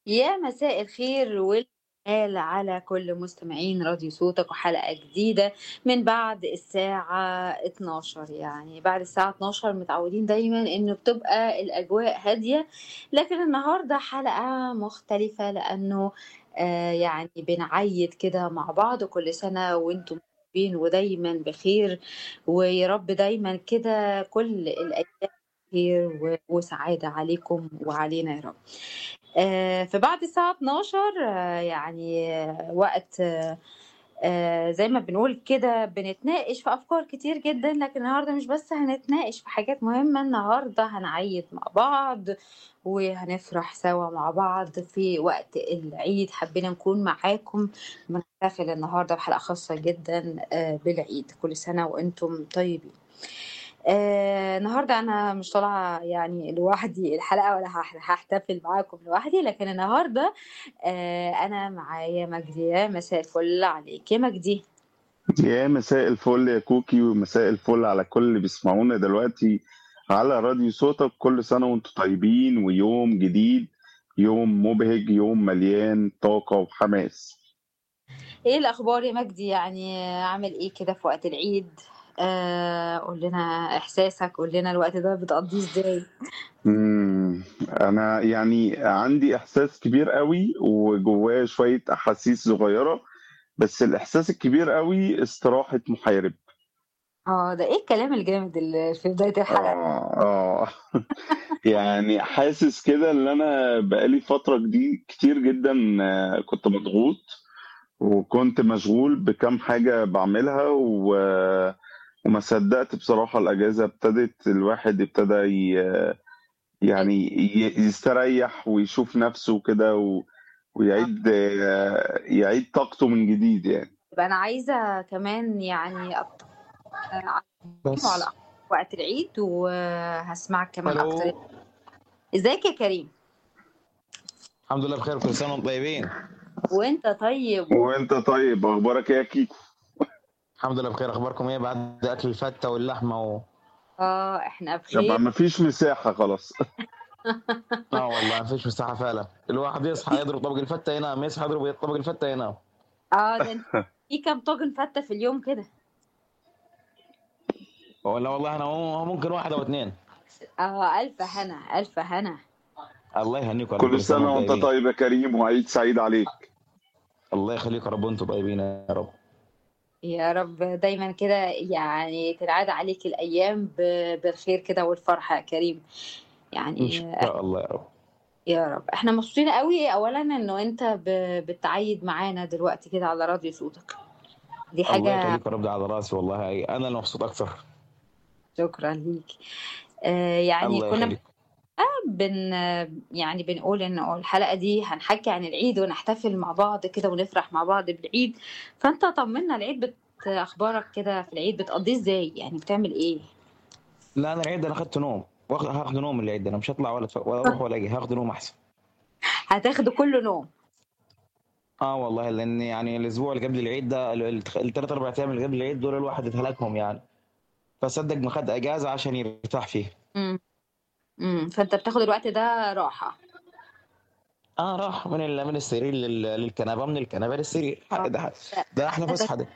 يا مساء الخير والجمال على كل مستمعين راديو صوتك وحلقة جديدة من بعد الساعة 12 يعني بعد الساعة 12 متعودين دايما انه بتبقى الأجواء هادية لكن النهاردة حلقة مختلفة لأنه آه يعني بنعيد كده مع بعض كل سنة وانتم طيبين ودايما بخير ويا رب دايما كده كل الأيام خير و- وسعادة عليكم وعلينا يا رب آه، فبعد الساعة 12 آه، يعني آه، وقت آه، آه، زي ما بنقول كده بنتناقش في أفكار كتير جدا لكن النهاردة مش بس هنتناقش في حاجات مهمة النهاردة هنعيد مع بعض وهنفرح سوا مع بعض في وقت العيد حبينا نكون معاكم بنحتفل النهاردة بحلقة خاصة جدا آه، بالعيد كل سنة وأنتم طيبين آه، النهارده انا مش طالعه يعني لوحدي الحلقه ولا هح- هحتفل معاكم لوحدي لكن النهارده آه، انا معايا مجدي يا مساء الفل عليك يا مجدي يا مساء الفل يا كوكي ومساء الفل على كل اللي بيسمعونا دلوقتي على راديو صوتك كل سنة وانتم طيبين ويوم جديد يوم مبهج يوم مليان طاقة وحماس ايه الاخبار يا مجدي يعني عامل ايه كده في وقت العيد آه قول لنا احساسك قول لنا الوقت ده بتقضيه ازاي مم. أنا يعني عندي إحساس كبير قوي وجواه شوية أحاسيس صغيرة بس الإحساس الكبير قوي استراحة محارب اه ده ايه الكلام الجامد اللي في بدايه الحلقه آه آه يعني حاسس كده ان انا بقالي فتره دي كتير جدا آه، كنت مضغوط وكنت مشغول بكام حاجه بعملها و... وما صدقت بصراحه الاجازه ابتدت الواحد ابتدى ي... يعني ي- يستريح ويشوف نفسه كده و... ويعيد آه، يعيد طاقته من جديد يعني يبقى انا عايزه كمان يعني أط- على بس على وقت العيد وهسمعك كمان اكتر الو ازيك يا كريم الحمد لله بخير كل سنه وانتم طيبين وانت طيب و... وانت طيب اخبارك ايه يا كيكو الحمد لله بخير اخباركم ايه بعد اكل الفته واللحمه و... اه احنا يبقى بخير ما فيش مساحه خلاص اه والله ما فيش مساحه فعلا الواحد يصحى يضرب طبق الفته ينام يصحى يضرب طبق الفته ينام اه ده انت في كام طاجن فتة في اليوم كده ولا والله انا مو- ممكن واحد او اثنين اه الف هنا الف هنا الله يهنيكم يا رب كل سنه وانت طيبين طيب يا كريم وعيد سعيد عليك الله يخليكم يا رب وانتم طيبين يا رب يا رب دايما كده يعني تنعاد عليك الايام ب... بالخير كده والفرحة يا كريم ان يعني شاء الله يا رب يا رب احنا مبسوطين قوي اولا انه انت ب... بتعيد معانا دلوقتي كده على راديو صوتك دي الله حاجة يخليكم يا رب ده على راسي والله انا اللي مبسوط اكثر شكرا ليك آه يعني الله كنا يخليك بن يعني بنقول انه الحلقة دي هنحكي عن العيد ونحتفل مع بعض كده ونفرح مع بعض بالعيد فانت طمنا العيد بت... اخبارك كده في العيد بتقضيه ازاي يعني بتعمل ايه لا انا العيد انا اخذت نوم واخد هاخد نوم العيد انا مش هطلع ولا أتف- ولا اروح ولا اجي هاخد نوم احسن هتاخده كله نوم اه والله لان يعني الاسبوع اللي قبل العيد ده الثلاث اربع ايام اللي قبل العيد دول الواحد اتهلكهم يعني فصدق ما خد اجازه عشان يرتاح فيه امم امم فانت بتاخد الوقت ده راحة اه راح من ال- من السرير لل- للكنبه من الكنبه للسرير آه. ده ده احلى فسحه ده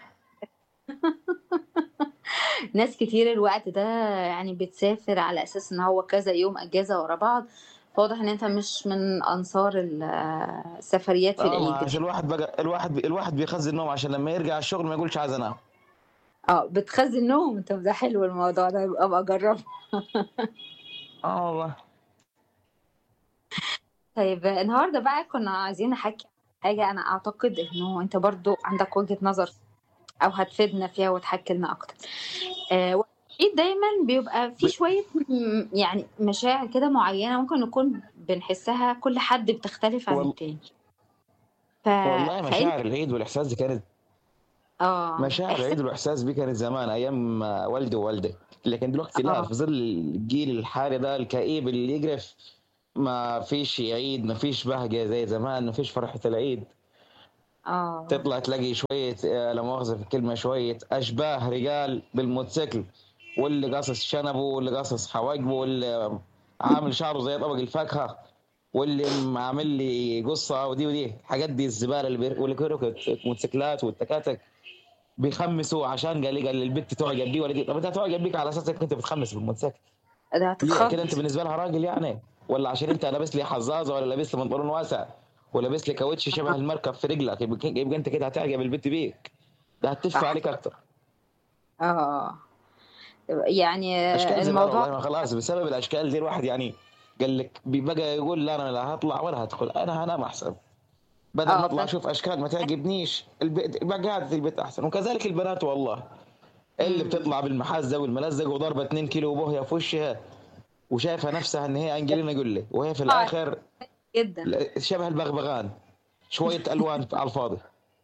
ناس كتير الوقت ده يعني بتسافر على اساس ان هو كذا يوم اجازة ورا بعض فواضح ان انت مش من انصار ال- السفريات في اه ما العيد عشان الواحد بقى الواحد بي الواحد بيخزن نوم عشان لما يرجع الشغل ما يقولش عايز انام اه بتخزن نوم انت ده حلو الموضوع ده يبقى ابقى اجربه اه والله طيب النهارده بقى كنا عايزين نحكي عن حاجة أنا أعتقد إنه أنت برضو عندك وجهة نظر أو هتفيدنا فيها وتحكي لنا أكتر. آه العيد دايما بيبقى في شوية م- يعني مشاعر كده معينة ممكن نكون بنحسها كل حد بتختلف عن وال... التاني. ف... والله فأنت مشاعر العيد والاحساس دي كانت اه مشاعر إحساس العيد والاحساس دي كانت زمان ايام آه، والدي ووالدي لكن دلوقتي لا اه في ظل الجيل الحالي ده الكئيب اللي يقرف ما فيش عيد ما فيش بهجه زي زمان ما فيش فرحه العيد اه تطلع تلاقي شويه آه، لا مؤاخذه في الكلمه شويه اشباه رجال بالموتوسيكل واللي قاصص شنبه واللي قاصص حواجبه واللي عامل شعره زي طبق الفاكهه واللي عامل لي قصه ودي ودي الحاجات دي الزباله اللي بير... واللي بيركبوا الموتوسيكلات والتكاتك بيخمسوا عشان قال لي قال البت تعجب بيه ولا دي طب انت تعجب بيك على اساس انك انت بتخمس بالموتوسيكل ده ليه هتتخض كده انت بالنسبه لها راجل يعني ولا عشان انت لابس لي حزازه ولا لابس لي بنطلون واسع ولابس لي كاوتش شبه المركب في رجلك يبقى يبقى انت كده هتعجب البت بيك ده هتدفع صح عليك اكتر اه يعني اشكال زباله الموضوع والله ما خلاص بسبب الاشكال دي الواحد يعني قال لك بيبقى يقول لا انا لا هطلع ولا هدخل انا هنام احسن بدل ما اه اطلع بس اشوف اشكال ما تعجبنيش البيت يبقى قاعد في البيت احسن وكذلك البنات والله اللي مم. بتطلع بالمحزه والملزق وضربه 2 كيلو بوهيه في وشها وشايفه نفسها ان هي انجلينا جولي وهي في آه، الاخر جدا شبه البغبغان شويه الوان على الفاضي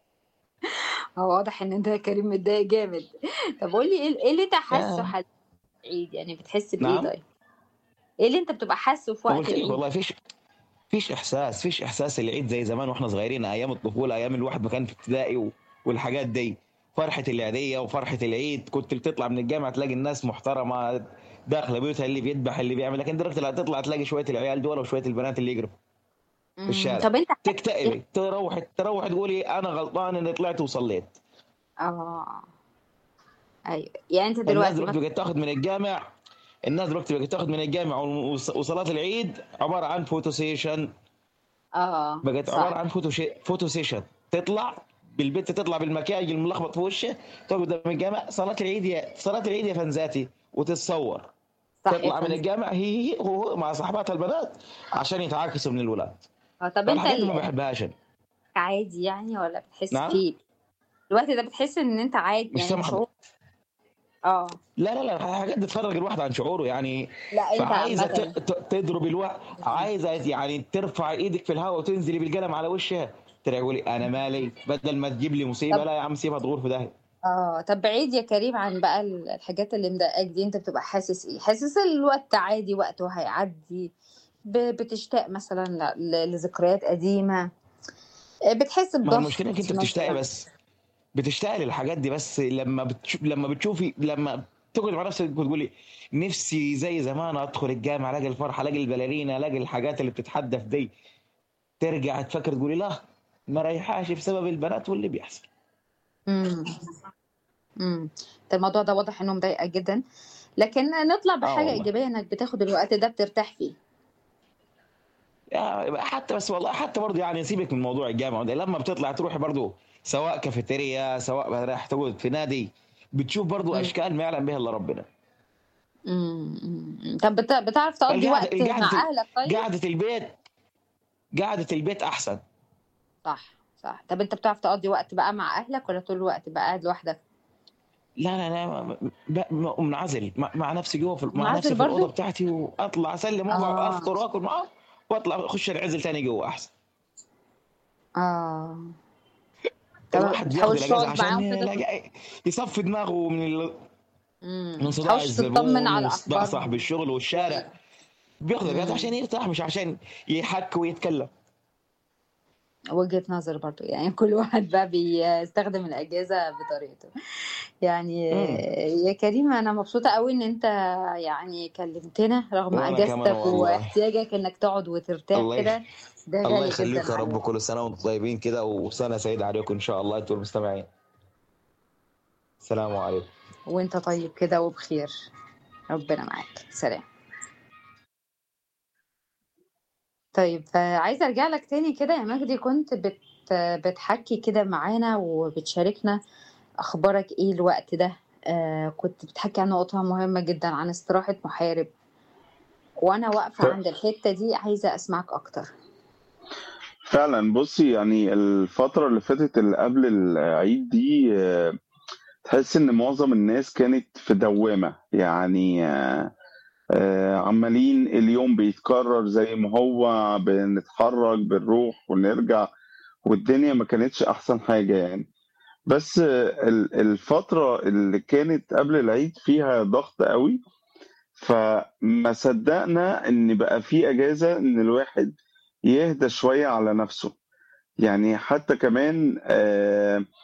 هو واضح ان انت يا كريم متضايق جامد طب قول لي ايه إيه اللي انت حاسه آه. حد العيد يعني بتحس بايه نعم طيب ايه اللي انت بتبقى حاسه في ما وقت قلت لك العيد والله فيش فيش احساس فيش احساس العيد زي زمان واحنا صغيرين ايام الطفوله ايام الواحد ما كان في ابتدائي و- والحاجات دي فرحه العيديه وفرحه العيد كنت بتطلع من الجامعه تلاقي الناس محترمه داخله بيوتها اللي بيذبح اللي بيعمل لكن دلوقتي لا تطلع تلاقي شويه العيال دول وشويه البنات اللي يجروا في مم. الشارع طب انت حاسس ايه تكتئبي تروح تروح تقولي انا غلطان اني طلعت وصليت اه ايوه يعني انت الناس دلوقتي دلوقتي مثلا بقت تاخذ من الجامع الناس دلوقتي بقت تاخذ من الجامع وص- وصلاه العيد عباره عن فوتو سيشن اه بقت عباره صح عن فوتو شي... فوتو سيشن تطلع بالبنت تطلع بالمكياج الملخبط في وشه تقعد قدام الجامع صلاه العيد يا صلاه العيد يا فنزاتي وتتصور صح يا تطلع من فندم الجامع هي هي هو هو مع صاحباتها البنات عشان يتعاكسوا من الولاد اه طب انت فالحاجات دي ما ال- بحبهاش أنا. عادي يعني ولا بتحس نعم فيه الوقت ده بتحس ان انت عادي مش يعني سامح شعور اه لا لا لا الحاجات دي تفرغ الواحد عن شعوره يعني لا انت فعايزه ت- عامة ت- تضرب الوقت عايزه يعني ترفع ايدك في الهواء وتنزلي بالقلم على وشها تقولي انا مالي بدل ما تجيب لي مصيبه طب لا يا عم سيبها تغور في داهيه اه طب بعيد يا كريم عن بقى ال- الحاجات اللي مضايقاك دي انت بتبقى حاسس ايه حاسس الوقت عادي وقته هيعدي ب- بتشتاق مثلا ل- ل- لذكريات قديمة بتحس ما بضغط المشكله انك انت بتشتاقي مثلا بس بتشتاقي للحاجات دي بس لما بتشوف لما بتشوفي لما تقعد مع نفسك وتقولي نفسي زي زمان ادخل الجامعه الاقي الفرحه الاقي البلالينا الاقي الحاجات اللي بتتحدث دي ترجع تفكر تقولي لا ما ريحاش بسبب البنات واللي بيحصل امم امم ده الموضوع ده واضح انه مضايقك جدا لكن نطلع اه بحاجة والله إيجابية انك بتاخد الوقت ده بترتاح فيه يا- حتى بس والله حتى برضه يعني سيبك من موضوع الجامعه ده لما بتطلع تروح برضه سواء كافيتيريا سواء رايح تقعد في نادي بتشوف برضه امم اشكال ما يعلم بها الا ربنا امم أمم. طب بت- بتعرف تقضي القعده وقت مع القعده أهلك طيب قعده البيت قعده البيت احسن صح صح طب انت بتعرف تقضي وقت بقى مع اهلك ولا طول الوقت بقى قاعد لوحدك لا لا لا ب- ب- منعزل مع مع نفسي جوه في مع نفسي منعزل في الاوضه برضو بتاعتي واطلع اسلم واقعد اه افطر واكل معاه واطلع اخش انعزل تاني جوه احسن اه طب الواحد بياخد بتحاولش الاجازه تقعد عشان معاهم كده يلاقي- يصفي دماغه من ال... امم من صداع بتحاولش تطمن الزبون على وصداع صاحب اخبارهم الشغل والشارع بياخد اجازه امم عشان يرتاح مش عشان يحك ويتكلم وجهة نظر برضو يعني كل واحد بقى بيستخدم الأجازة بطريقته يعني امم يا كريم أنا مبسوطة قوي إن أنت يعني كلمتنا رغم وانا كمان أجازتك والله واحتياجك إنك تقعد وترتاح الله يخ... كده ده الله غالي يخليك جدا يا رب عليا كل سنه وانتم طيبين كده وسنه سعيده عليكم ان شاء الله انتم المستمعين السلام عليكم وأنت طيب كده وبخير ربنا معاك سلام طيب آه، عايزة أرجع لك تاني كده يا مجدي كنت بت بتحكي كده معانا وبتشاركنا أخبارك إيه الوقت ده آه كنت بتحكي عن نقطة مهمة جدا عن استراحة محارب وأنا واقفة عند الحتة دي عايزة أسمعك أكتر فعلا بصي يعني الفترة اللي فاتت اللي قبل العيد دي آه، تحس ان معظم الناس كانت في دوامة يعني آه، آه، عمالين اليوم بيتكرر زي ما هو بنتحرك بنروح ونرجع والدنيا ما كانتش احسن حاجة يعني بس آه، ال- الفترة اللي كانت قبل العيد فيها ضغط قوي فما صدقنا ان بقى في اجازة ان الواحد يهدى شوية على نفسه يعني حتى كمان آه،